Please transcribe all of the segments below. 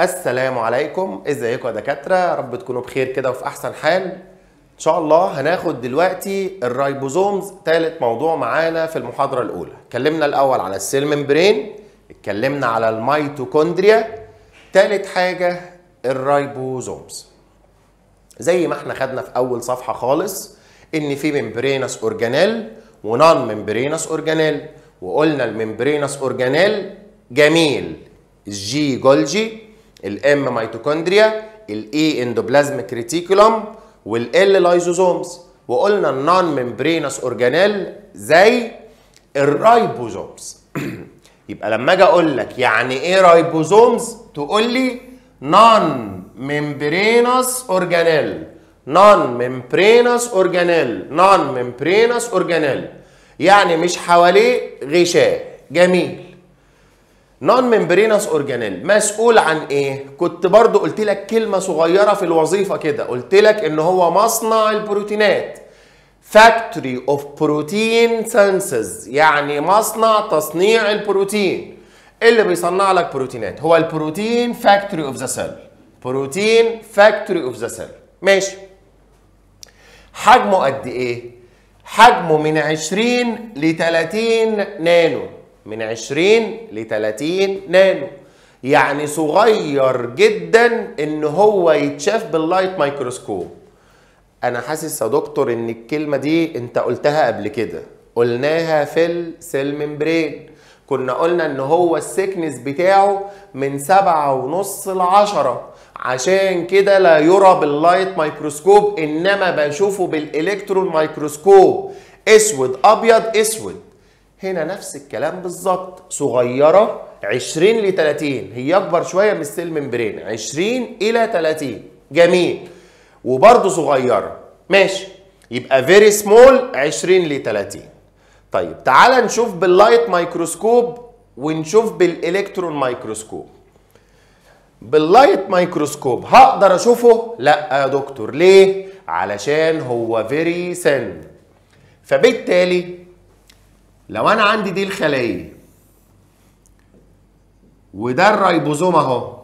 السلام عليكم ازيكم يا دكاتره يا رب تكونوا بخير كده وفي احسن حال ان شاء الله هناخد دلوقتي الرايبوزومز ثالث موضوع معانا في المحاضره الاولى اتكلمنا الاول على السيل ممبرين اتكلمنا على الميتوكوندريا ثالث حاجه الرايبوزومز زي ما احنا خدنا في اول صفحه خالص ان في ممبرينس اورجانيل ونون ممبرينس اورجانيل وقلنا الممبرينس اورجانيل جميل الجي جولجي الام ميتوكوندريا الاي اندوبلازميك ريتيكولوم والال لايزوزومز وقلنا النون ممبرينس اورجانيل زي الرايبوزومز يبقى لما اجي اقول لك يعني ايه رايبوزومز تقول لي نون ممبرينس اورجانيل نون ممبرينس اورجانيل نون ممبرينس اورجانيل يعني مش حواليه غشاء جميل نون ممبرينس اورجانيل مسؤول عن ايه كنت برضو قلت لك كلمه صغيره في الوظيفه كده قلت لك ان هو مصنع البروتينات فاكتوري اوف بروتين سنسز يعني مصنع تصنيع البروتين اللي بيصنع لك بروتينات هو البروتين فاكتوري اوف ذا سيل بروتين فاكتوري اوف ذا سيل ماشي حجمه قد ايه حجمه من 20 ل 30 نانو من 20 ل 30 نانو يعني صغير جدا ان هو يتشاف باللايت مايكروسكوب انا حاسس يا دكتور ان الكلمه دي انت قلتها قبل كده قلناها في السيل ممبرين كنا قلنا ان هو السكنس بتاعه من سبعة ونص لعشرة عشان كده لا يرى باللايت مايكروسكوب انما بشوفه بالالكترون مايكروسكوب اسود ابيض اسود هنا نفس الكلام بالظبط صغيره 20 ل 30 هي اكبر شويه من السيل ممبرين 20 الى 30 جميل وبرده صغيره ماشي يبقى فيري سمول 20 ل 30 طيب تعال نشوف باللايت مايكروسكوب ونشوف بالالكترون مايكروسكوب باللايت مايكروسكوب هقدر اشوفه لا يا دكتور ليه علشان هو فيري سن فبالتالي لو انا عندي دي الخليه وده الريبوزوم اهو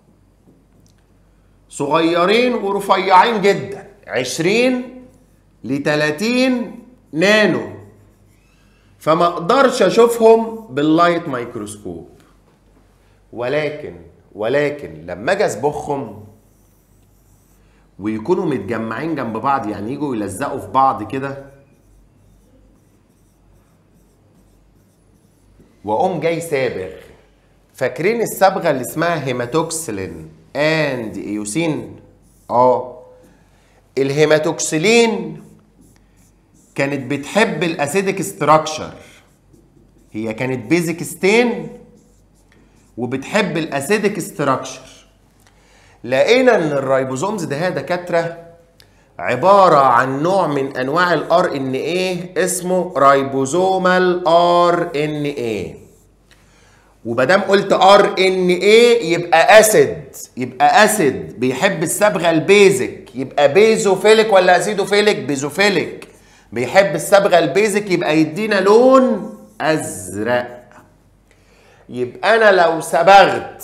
صغيرين ورفيعين جدا 20 ل 30 نانو فما اقدرش اشوفهم باللايت مايكروسكوب ولكن ولكن لما اجي اصبغهم ويكونوا متجمعين جنب بعض يعني يجوا يلزقوا في بعض كده واقوم جاي صابغ فاكرين الصبغه اللي اسمها هيماتوكسلين اند ايوسين اه الهيماتوكسلين كانت بتحب الاسيدك ستراكشر هي كانت بيزك ستين وبتحب الاسيدك ستراكشر لقينا ان الريبوزومز ده يا دكاتره عباره عن نوع من انواع الار ان ايه اسمه رايبوزومال ار ان ايه ومادام قلت ار ان ايه يبقى اسيد يبقى اسيد بيحب الصبغه البيزك يبقى بيزوفيليك ولا اسيدوفيليك بيزوفيليك بيحب الصبغه البيزك يبقى يدينا لون ازرق يبقى انا لو صبغت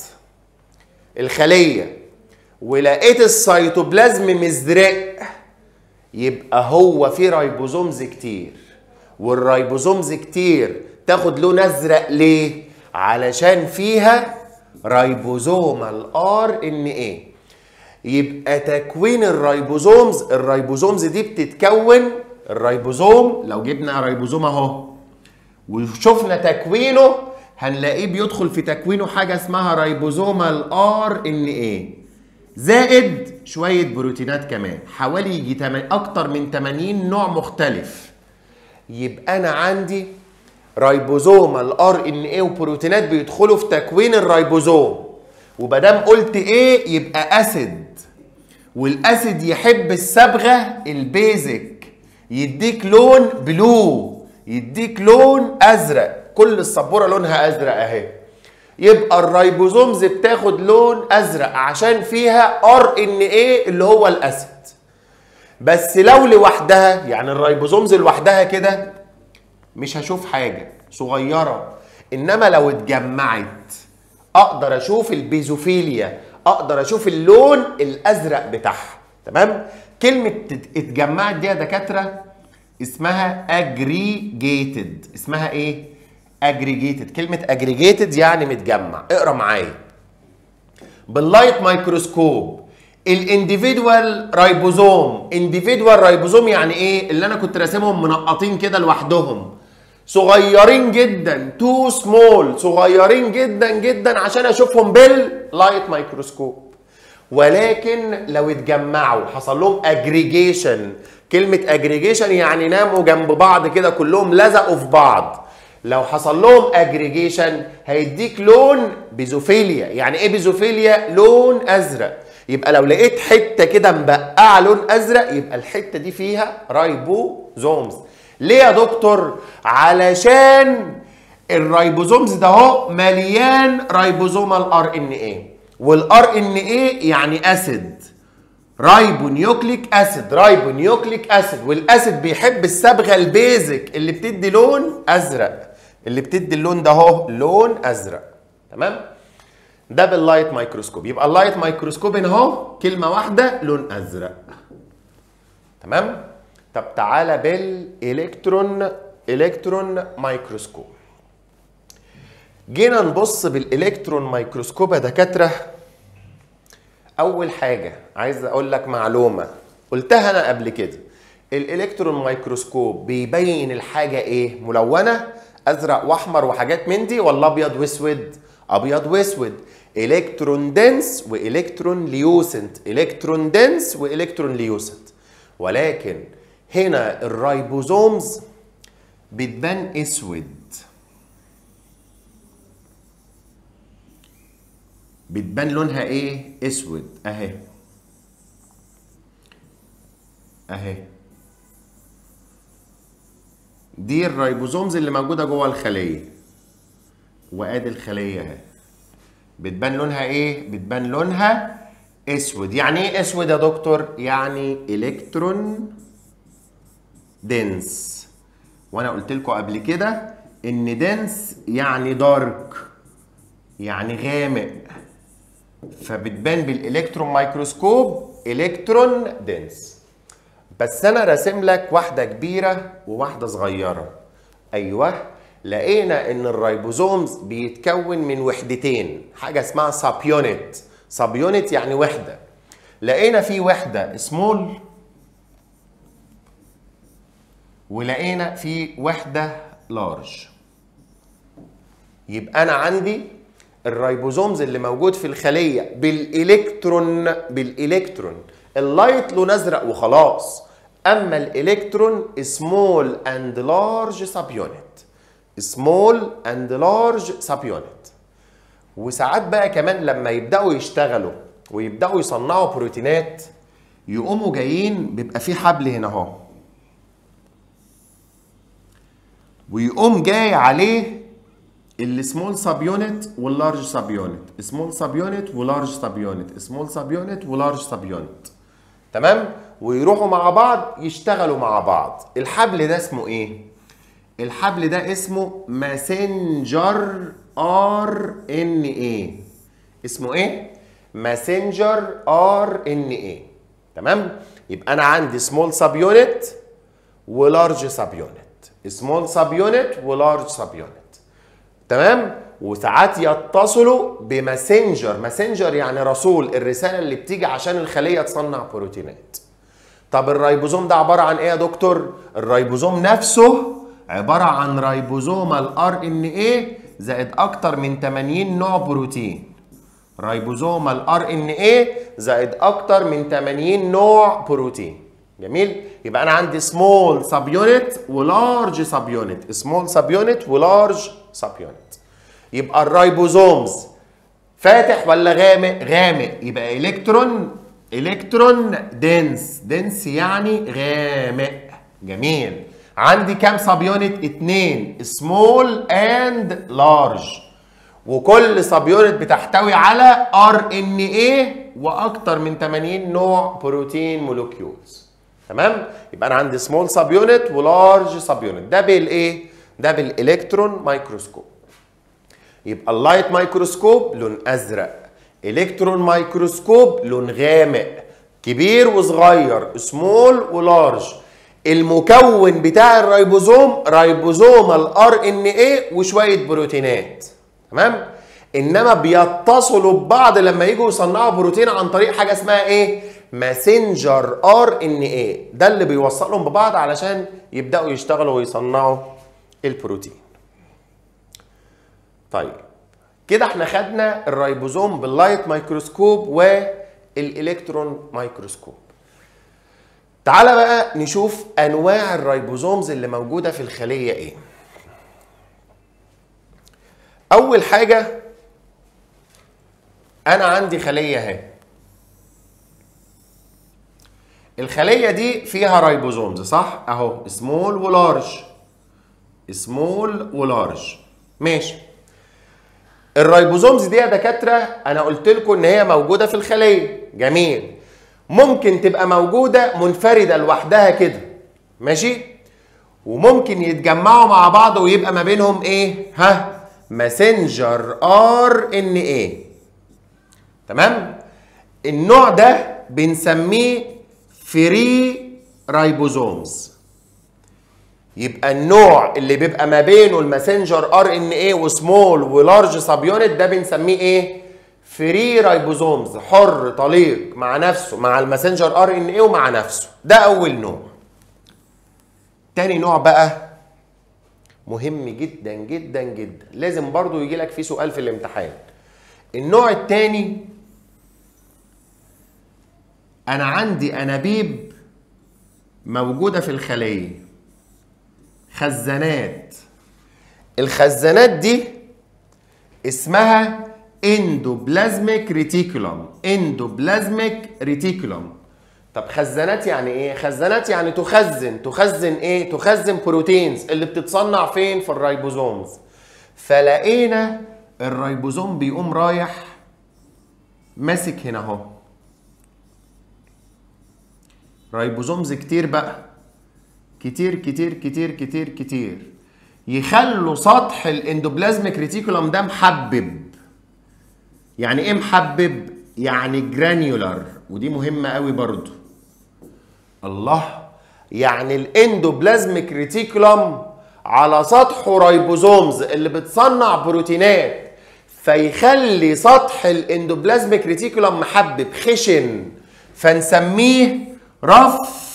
الخليه ولقيت السيتوبلازم مزرق يبقى هو في رايبوزومز كتير والرايبوزومز كتير تاخد لون ازرق ليه علشان فيها رايبوزومال ار ان ايه يبقى تكوين الرايبوزومز الرايبوزومز دي بتتكون الرايبوزوم لو جبنا رايبوزوم اهو وشفنا تكوينه هنلاقيه بيدخل في تكوينه حاجه اسمها رايبوزومال ار ان ايه زائد شويه بروتينات كمان حوالي يجي اكتر من 80 نوع مختلف يبقى انا عندي رايبوزومال ار ان ايه وبروتينات بيدخلوا في تكوين الرايبوزوم ومادام قلت ايه يبقى اسيد والاسيد يحب الصبغه البيزك يديك لون بلو يديك لون ازرق كل السبوره لونها ازرق اهي يبقى الرايبوزومز بتاخد لون ازرق عشان فيها ار ان ايه اللي هو الاسيد بس لو لوحدها يعني الرايبوزومز لوحدها كده مش هشوف حاجه صغيره انما لو اتجمعت اقدر اشوف البيزوفيليا اقدر اشوف اللون الازرق بتاعها تمام كلمه تت- اتجمعت دي يا دكاتره اسمها اجريجيتد اسمها ايه اجريجيتد كلمه اجريجيتد يعني متجمع اقرا معايا باللايت مايكروسكوب الانديفيدوال رايبوزوم انديفيدوال رايبوزوم يعني ايه اللي انا كنت راسمهم منقطين كده لوحدهم صغيرين جدا تو سمول صغيرين جدا جدا عشان اشوفهم باللايت مايكروسكوب ولكن لو اتجمعوا حصل لهم اجريجيشن كلمه اجريجيشن يعني ناموا جنب بعض كده كلهم لزقوا في بعض لو حصل لهم اجريجيشن هيديك لون بيزوفيليا يعني ايه بيزوفيليا لون ازرق يبقى لو لقيت حته كده مبقعه لون ازرق يبقى الحته دي فيها رايبوزومز ليه يا دكتور علشان الرايبوزومز ده اهو مليان رايبوزومال ار ان ايه والار ان ايه يعني اسيد رايبو نيوكليك اسيد رايبو نيوكليك اسيد والاسيد بيحب الصبغه البيزك اللي بتدي لون ازرق اللي بتدي اللون ده اهو لون ازرق تمام ده باللايت مايكروسكوب يبقى اللايت مايكروسكوب هنا اهو كلمه واحده لون ازرق تمام طب تعالى بالالكترون الكترون مايكروسكوب جينا نبص بالالكترون مايكروسكوب يا دكاتره اول حاجه عايز اقول لك معلومه قلتها انا قبل كده الالكترون مايكروسكوب بيبين الحاجه ايه ملونه ازرق واحمر وحاجات من دي ولا ابيض واسود ابيض واسود الكترون دنس والكترون ليوسنت الكترون دنس والكترون ليوسنت ولكن هنا الرايبوزومز بتبان اسود بتبان لونها ايه اسود اهي اهي دي الرايبوزومز اللي موجوده جوه الخليه وادي الخليه اهي بتبان لونها ايه بتبان لونها اسود يعني ايه اسود يا دكتور يعني الكترون دنس وانا قلت لكم قبل كده ان دنس يعني دارك يعني غامق فبتبان بالالكترون مايكروسكوب الكترون دنس بس انا راسم لك واحده كبيره وواحده صغيره ايوه لقينا ان الرايبوزومز بيتكون من وحدتين حاجه اسمها ساب يونت ساب يونت يعني وحده لقينا في وحده سمول ولقينا في وحده لارج يبقى انا عندي الرايبوزومز اللي موجود في الخليه بالالكترون بالالكترون اللايت لون ازرق وخلاص اما الالكترون سمول اند لارج سب يونت سمول اند لارج سب يونت وساعات بقى كمان لما يبداوا يشتغلوا ويبداوا يصنعوا بروتينات يقوموا جايين بيبقى في حبل هنا اهو ويقوم جاي عليه السمول سب يونت واللارج سب يونت سمول سب يونت ولارج سب يونت سمول سب يونت ولارج سب يونت تمام ويروحوا مع بعض يشتغلوا مع بعض الحبل ده اسمه ايه الحبل ده اسمه ماسنجر ار ان ايه اسمه ايه ماسنجر ار ان ايه تمام يبقى انا عندي سمول سب يونت ولارج سب يونت سمول سب يونت ولارج سب يونت تمام وساعات يتصلوا بماسنجر ماسنجر يعني رسول الرساله اللي بتيجي عشان الخليه تصنع بروتينات طب الرايبوزوم ده عباره عن ايه يا دكتور الرايبوزوم نفسه عباره عن رايبوزومال ار ان ايه زائد اكتر من 80 نوع بروتين رايبوزومال ار ان ايه زائد اكتر من 80 نوع بروتين جميل يبقى انا عندي سمول سب يونت ولارج سب يونت سمول سب يونت ولارج سب يونت يبقى الرايبوزومز فاتح ولا غامق غامق يبقى الكترون الكترون دنس دنس يعني غامق جميل عندي كام سب يونت اتنين سمول اند لارج وكل سب يونت بتحتوي على ار ان ايه واكتر من 80 نوع بروتين مولكيولز تمام يبقى انا عندي سمول سب يونت ولارج سب يونت ده بالايه ده بالالكترون مايكروسكوب يبقى اللايت مايكروسكوب لون ازرق الكترون مايكروسكوب لون غامق كبير وصغير سمول ولارج المكون بتاع الريبوزوم رايبوزومال ار ان ايه وشويه بروتينات تمام انما بيتصلوا ببعض لما يجوا يصنعوا بروتين عن طريق حاجه اسمها ايه ماسنجر ار ان ايه ده اللي بيوصلهم ببعض علشان يبداوا يشتغلوا ويصنعوا البروتين طيب كده احنا خدنا الريبوزوم باللايت مايكروسكوب والالكترون مايكروسكوب تعالى بقى نشوف انواع الريبوزومز اللي موجوده في الخليه ايه اول حاجه انا عندي خليه اهي الخليه دي فيها ريبوزومز صح اهو سمول ولارج سمول ولارج ماشي الريبوزومز دي يا دكاتره انا قلت لكم ان هي موجوده في الخليه جميل ممكن تبقى موجوده منفرده لوحدها كده ماشي وممكن يتجمعوا مع بعض ويبقى ما بينهم ايه ها ماسنجر ار ان ايه تمام النوع ده بنسميه فري رايبوزومز يبقى النوع اللي بيبقى ما بينه الماسنجر ار ان ايه وسمول ولارج سب يونت ده بنسميه ايه فري رايبوزومز حر طليق مع نفسه مع الماسنجر ار ان ايه ومع نفسه ده اول نوع تاني نوع بقى مهم جدا جدا جدا لازم برضو يجي لك فيه سؤال في الامتحان النوع التاني انا عندي انابيب موجوده في الخليه خزانات الخزانات دي اسمها اندوبلازميك ريتيكولوم اندوبلازميك ريتيكولوم طب خزانات يعني ايه خزانات يعني تخزن تخزن ايه تخزن بروتينز اللي بتتصنع فين في الريبوزومز فلقينا الريبوزوم بيقوم رايح ماسك هنا اهو ريبوزومز كتير بقى كتير كتير كتير كتير كتير يخلوا سطح الاندوبلازميك ريتيكولوم ده محبب يعني ايه محبب يعني جرانيولار ودي مهمه قوي برضو الله يعني الاندوبلازميك ريتيكولوم على سطحه ريبوزومز اللي بتصنع بروتينات فيخلي سطح الاندوبلازميك ريتيكولوم محبب خشن فنسميه رف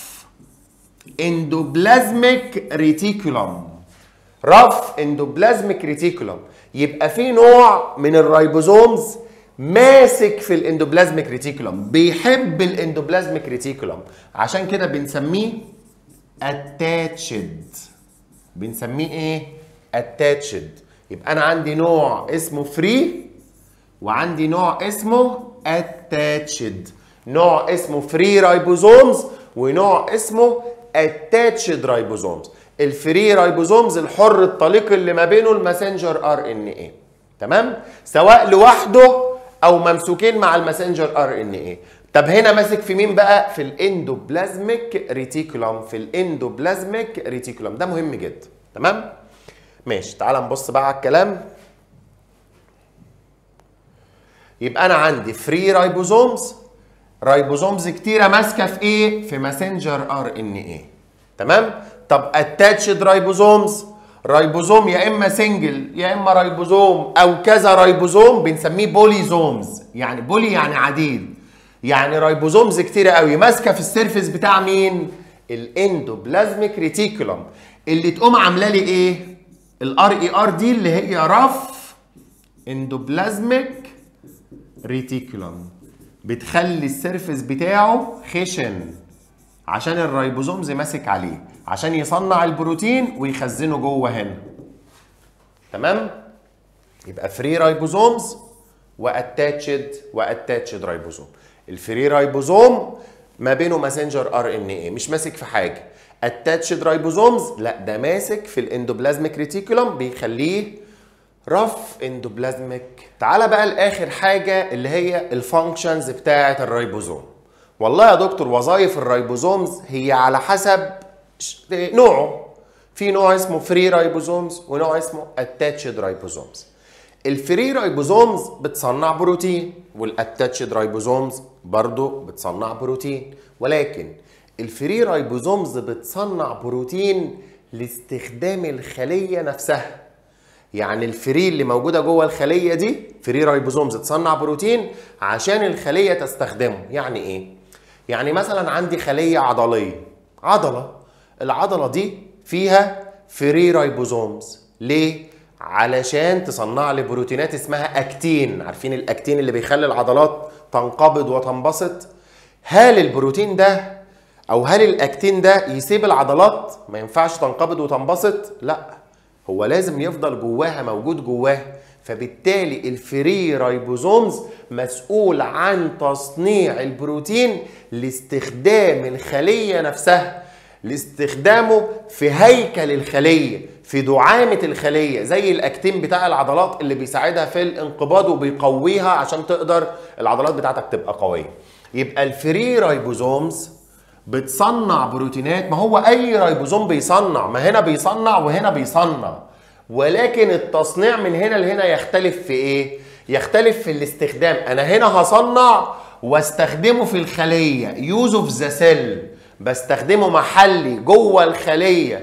اندوبلازميك ريتيكولوم رف اندوبلازميك ريتيكولوم يبقى في نوع من الريبوزومز ماسك في الاندوبلازميك ريتيكولوم بيحب الاندوبلازميك ريتيكولوم عشان كده بنسميه اتاتشد بنسميه ايه اتاتشد يبقى انا عندي نوع اسمه فري وعندي نوع اسمه اتاتشد نوع اسمه فري رايبوزومز ونوع اسمه اتاتشد رايبوزومز الفري رايبوزومز الحر الطليق اللي ما بينه الماسنجر ار ان ايه تمام سواء لوحده او ممسوكين مع الماسنجر ار ان ايه طب هنا ماسك في مين بقى في الاندوبلازميك ريتيكولوم في الاندوبلازميك ريتيكولوم ده مهم جدا تمام ماشي تعال نبص بقى على الكلام يبقى انا عندي فري رايبوزومز رايبوزومز كتيره ماسكه في ايه في ماسنجر ار ان ايه تمام طب اتاتشد رايبوزومز رايبوزوم يا اما سنجل يا اما رايبوزوم او كذا رايبوزوم بنسميه بوليزومز يعني بولي يعني عديد يعني رايبوزومز كتيره قوي ماسكه في السيرفيس بتاع مين الاندوبلازميك ريتيكولوم اللي تقوم عامله لي ايه الار اي ار دي اللي هي رف اندوبلازميك ريتيكولوم بتخلي السيرفيس بتاعه خشن عشان الريبوزومز ماسك عليه عشان يصنع البروتين ويخزنه جوه هنا تمام يبقى فري رايبوزومز واتاتشد واتاتشد رايبوزوم الفري رايبوزوم ما بينه ماسنجر ار ان ايه مش ماسك في حاجه اتاتشد رايبوزومز لا ده ماسك في الاندوبلازميك ريتيكولوم بيخليه رف اندوبلازميك تعالى بقى لاخر حاجه اللي هي الفانكشنز بتاعه الريبوزوم والله يا دكتور وظائف الريبوزومز هي على حسب نوعه في نوع اسمه فري رايبوزومز ونوع اسمه اتاتشد رايبوزومز الفري رايبوزومز بتصنع بروتين والاتاتشد رايبوزومز برضو بتصنع بروتين ولكن الفري رايبوزومز بتصنع بروتين لاستخدام الخليه نفسها يعني الفري اللي موجوده جوه الخليه دي فري رايبوزومز تصنع بروتين عشان الخليه تستخدمه يعني ايه يعني مثلا عندي خليه عضليه عضله العضله دي فيها فري رايبوزومز ليه علشان تصنع لي بروتينات اسمها اكتين عارفين الاكتين اللي بيخلي العضلات تنقبض وتنبسط هل البروتين ده او هل الاكتين ده يسيب العضلات ما ينفعش تنقبض وتنبسط لا هو لازم يفضل جواها موجود جواها فبالتالي الفري رايبوزومز مسؤول عن تصنيع البروتين لاستخدام الخليه نفسها لاستخدامه في هيكل الخليه في دعامه الخليه زي الاكتين بتاع العضلات اللي بيساعدها في الانقباض وبيقويها عشان تقدر العضلات بتاعتك تبقى قويه يبقى الفري رايبوزومز بتصنع بروتينات ما هو اي رايبوزوم بيصنع ما هنا بيصنع وهنا بيصنع ولكن التصنيع من هنا لهنا يختلف في ايه يختلف في الاستخدام انا هنا هصنع واستخدمه في الخليه يوز اوف ذا سيل بستخدمه محلي جوه الخليه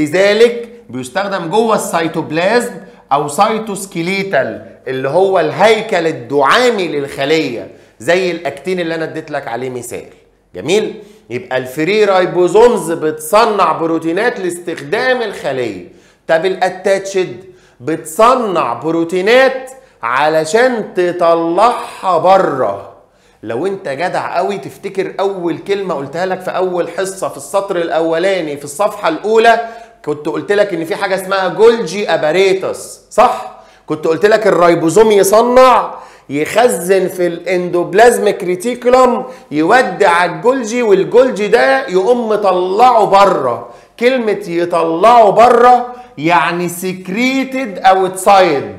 لذلك بيستخدم جوه السيتوبلازم او سايتوسكيليتال اللي هو الهيكل الدعامي للخليه زي الاكتين اللي انا اديت لك عليه مثال جميل يبقى الفري رايبوزومز بتصنع بروتينات لاستخدام الخليه طب الاتاتشد بتصنع بروتينات علشان تطلعها بره لو انت جدع قوي تفتكر اول كلمه قلتها لك في اول حصه في السطر الاولاني في الصفحه الاولى كنت قلت لك ان في حاجه اسمها جولجي اباريتس صح كنت قلت لك الرايبوزوم يصنع يخزن في الاندوبلازميك ريتيكولوم يودي على الجولجي والجولجي ده يقوم مطلعه بره كلمه يطلعه بره يعني سكريتد اوتسايد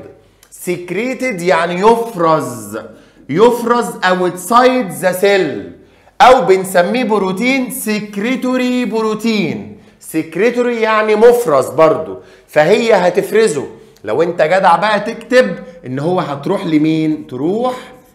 سكريتد يعني يفرز يفرز اوتسايد ذا سيل او بنسميه بروتين سكريتوري بروتين سكريتوري يعني مفرز برضو فهي هتفرزه لو انت جدع بقى تكتب ان هو هتروح لمين تروح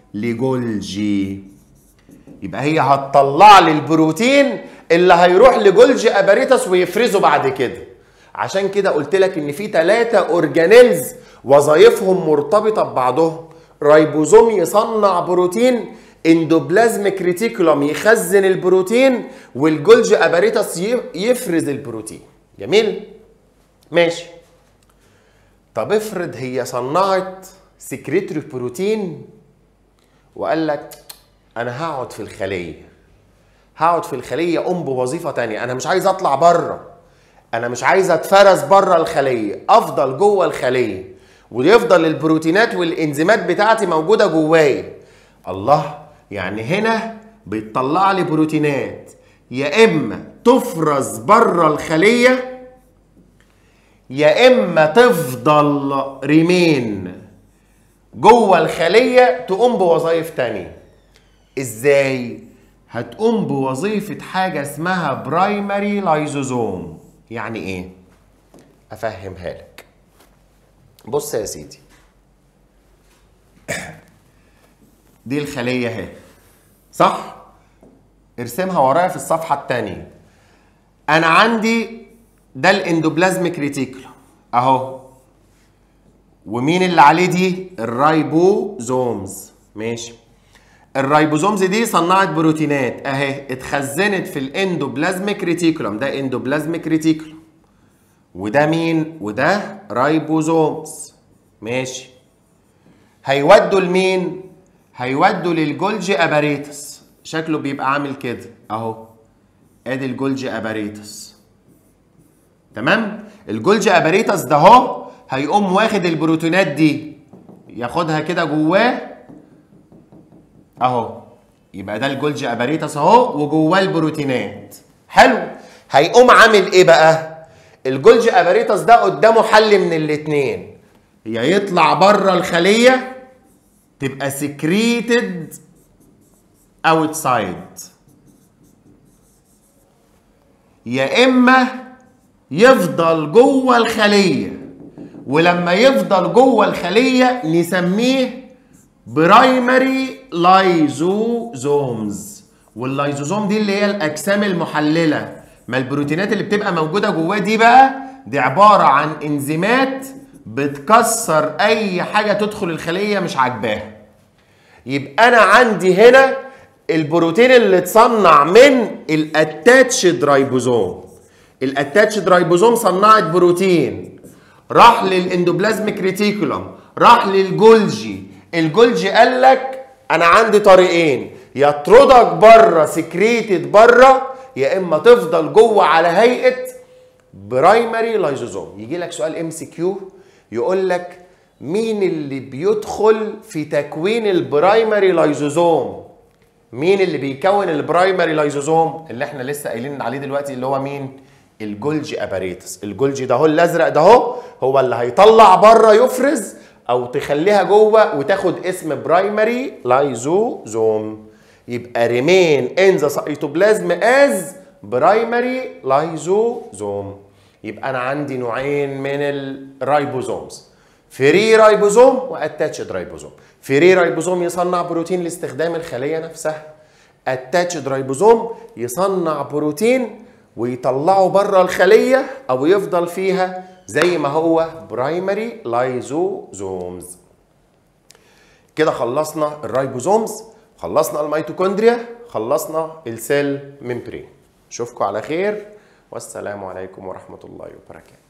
لجولجي يبقى هي هتطلع لي البروتين اللي هيروح لجولجي اباريتس ويفرزه بعد كده عشان كده قلت لك ان في ثلاثة اورجانيلز وظائفهم مرتبطة ببعضهم رايبوزوم يصنع بروتين اندوبلازميك ريتيكولوم يخزن البروتين والجولجي اباريتس يفرز البروتين جميل ماشي طب افرض هي صنعت سكريتري بروتين وقال لك انا هقعد في الخليه هقعد في الخليه اقوم بوظيفه تانية انا مش عايز اطلع بره انا مش عايز اتفرز بره الخليه افضل جوه الخليه ويفضل البروتينات والانزيمات بتاعتي موجوده جوايا الله يعني هنا بيطلع لي بروتينات يا اما تفرز بره الخليه يا اما تفضل ريمين جوه الخليه تقوم بوظائف تانية ازاي هتقوم بوظيفه حاجه اسمها برايمري لايزوزوم يعني ايه افهمها لك بص يا سيدي دي الخليه اهي صح ارسمها ورايا في الصفحه الثانيه انا عندي ده الاندوبلازميك ريتيكولوم اهو ومين اللي عليه دي الرايبوزومز ماشي الرايبوزومز دي صنعت بروتينات اهي اتخزنت في الاندوبلازميك ريتيكولوم ده اندوبلازميك ريتيكولوم وده مين وده رايبوزومز ماشي هيودوا لمين هيودوا للجولجي اباريتس شكله بيبقى عامل كده اهو ادي الجولجي اباريتس تمام الجولجي اباريتس ده اهو هيقوم واخد البروتينات دي ياخدها كده جواه اهو يبقى ده الجولجي اباريتس اهو وجواه البروتينات حلو هيقوم عامل ايه بقى الجولجي اباريتس ده قدامه حل من الاتنين يا يطلع بره الخليه تبقى سكريتد اوتسايد يا اما يفضل جوه الخليه ولما يفضل جوه الخليه نسميه برايمري لايزوزومز واللايزوزوم دي اللي هي الاجسام المحلله ما البروتينات اللي بتبقى موجوده جواه دي بقى دي عباره عن انزيمات بتكسر اي حاجه تدخل الخليه مش عاجباها يبقى انا عندي هنا البروتين اللي اتصنع من الاتاتشد رايبوزوم الاتاتشد رايبوزوم صنعت بروتين راح للاندوبلازميك ريتيكولوم راح للجولجي الجولجي قال لك انا عندي طريقين يا اطردك بره سكريتد بره يا اما تفضل جوه على هيئه برايمري لايزوزوم يجي لك سؤال ام سي كيو يقول لك مين اللي بيدخل في تكوين البرايمري لايزوزوم مين اللي بيكون البرايمري لايزوزوم اللي احنا لسه قايلين عليه دلوقتي اللي هو مين الجولجي اباريتس الجولجي ده هو الازرق ده هو هو اللي هيطلع بره يفرز او تخليها جوه وتاخد اسم برايمري لايزوزوم يبقى ريمين ان ذا سيتوبلازم از برايمري لايزوزوم يبقى انا عندي نوعين من الرايبوزومز فري رايبوزوم واتاتشد رايبوزوم فري رايبوزوم يصنع بروتين لاستخدام الخليه نفسها اتاتشد رايبوزوم يصنع بروتين ويطلعه بره الخليه او يفضل فيها زي ما هو برايمري لايزوزومز كده خلصنا الرايبوزومز خلصنا الميتوكوندريا خلصنا السيل ممبرين اشوفكم على خير والسلام عليكم ورحمه الله وبركاته